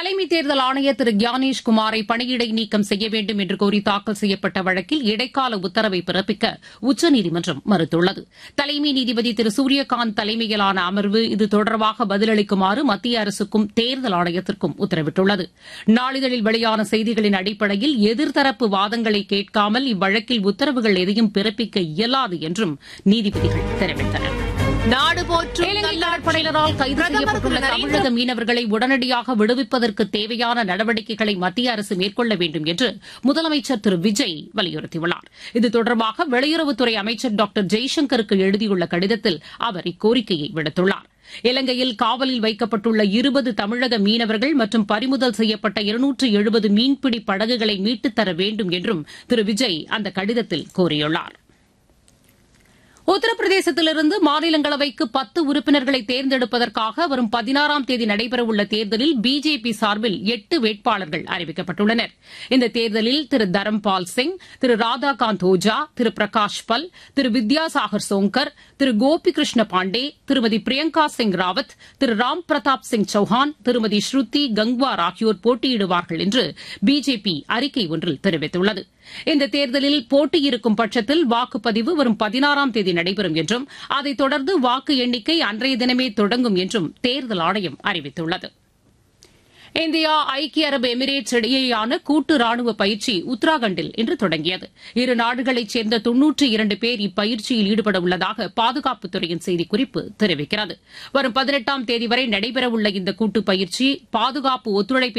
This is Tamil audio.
தலைமை தேர்தல் ஆணையர் திரு கியானேஷ் குமாரை பணியிடை நீக்கம் செய்ய வேண்டும் என்று கோரி தாக்கல் செய்யப்பட்ட வழக்கில் இடைக்கால உத்தரவை பிறப்பிக்க உச்சநீதிமன்றம் மறுத்துள்ளது தலைமை நீதிபதி திரு சூரியகாந்த் தலைமையிலான அமர்வு இது தொடர்பாக பதிலளிக்குமாறு மத்திய அரசுக்கும் தேர்தல் ஆணையத்திற்கும் உத்தரவிட்டுள்ளது நாளிதழில் வெளியான செய்திகளின் அடிப்படையில் எதிர்தரப்பு வாதங்களை கேட்காமல் இவ்வழக்கில் உத்தரவுகள் எதையும் பிறப்பிக்க இயலாது என்றும் நீதிபதிகள் தெரிவித்தனர் நாடு போற்றும் இலங்கை கடற்படையினரால் கைது பிரதமர் செய்யப்பட்டுள்ள திரு நரேந்திர தமிழக மீனவர்களை உடனடியாக விடுவிப்பதற்கு தேவையான நடவடிக்கைகளை மத்திய அரசு மேற்கொள்ள வேண்டும் என்று முதலமைச்சர் திரு விஜய் வலியுறுத்தியுள்ளார் இது தொடர்பாக வெளியுறவுத்துறை அமைச்சர் டாக்டர் ஜெய்சங்கருக்கு எழுதியுள்ள கடிதத்தில் அவர் இக்கோரிக்கையை விடுத்துள்ளார் இலங்கையில் காவலில் வைக்கப்பட்டுள்ள இருபது தமிழக மீனவர்கள் மற்றும் பறிமுதல் செய்யப்பட்ட இருநூற்று எழுபது மீன்பிடி படகுகளை மீட்டுத் தர வேண்டும் என்றும் திரு விஜய் அந்த கடிதத்தில் கோரியுள்ளார் உத்தரப்பிரதேசத்திலிருந்து மாநிலங்களவைக்கு பத்து உறுப்பினர்களை தேர்ந்தெடுப்பதற்காக வரும் பதினாறாம் தேதி நடைபெறவுள்ள தேர்தலில் பிஜேபி சார்பில் எட்டு வேட்பாளர்கள் அறிவிக்கப்பட்டுள்ளனர் இந்த தேர்தலில் திரு தரம்பால் சிங் திரு ராதாகாந்த் ஓஜா திரு பிரகாஷ் பல் திரு வித்யாசாகர் சோங்கர் திரு கோபிகிருஷ்ண பாண்டே திருமதி பிரியங்கா சிங் ராவத் திரு ராம் பிரதாப் சிங் சௌஹான் திருமதி ஸ்ருதி கங்வார் ஆகியோர் போட்டியிடுவார்கள் என்று பிஜேபி அறிக்கை ஒன்றில் தெரிவித்துள்ளது இந்த தேர்தலில் போட்டியிருக்கும் பட்சத்தில் வாக்குப்பதிவு வரும் பதினாறாம் தேதி நடைபெறும் என்றும் அதைத் தொடர்ந்து வாக்கு எண்ணிக்கை அன்றைய தினமே தொடங்கும் என்றும் தேர்தல் ஆணையம் அறிவித்துள்ளது இந்தியா ஐக்கிய அரபு எமிரேட்ஸ் இடையேயான கூட்டு ராணுவ பயிற்சி உத்தராகண்டில் இன்று தொடங்கியது இரு நாடுகளைச் சேர்ந்த தொன்னூற்றி இரண்டு பேர் இப்பயிற்சியில் ஈடுபட உள்ளதாக பாதுகாப்புத்துறையின் செய்திக்குறிப்பு தெரிவிக்கிறது வரும் பதினெட்டாம் தேதி வரை நடைபெறவுள்ள இந்த கூட்டு பயிற்சி பாதுகாப்பு ஒத்துழைப்பை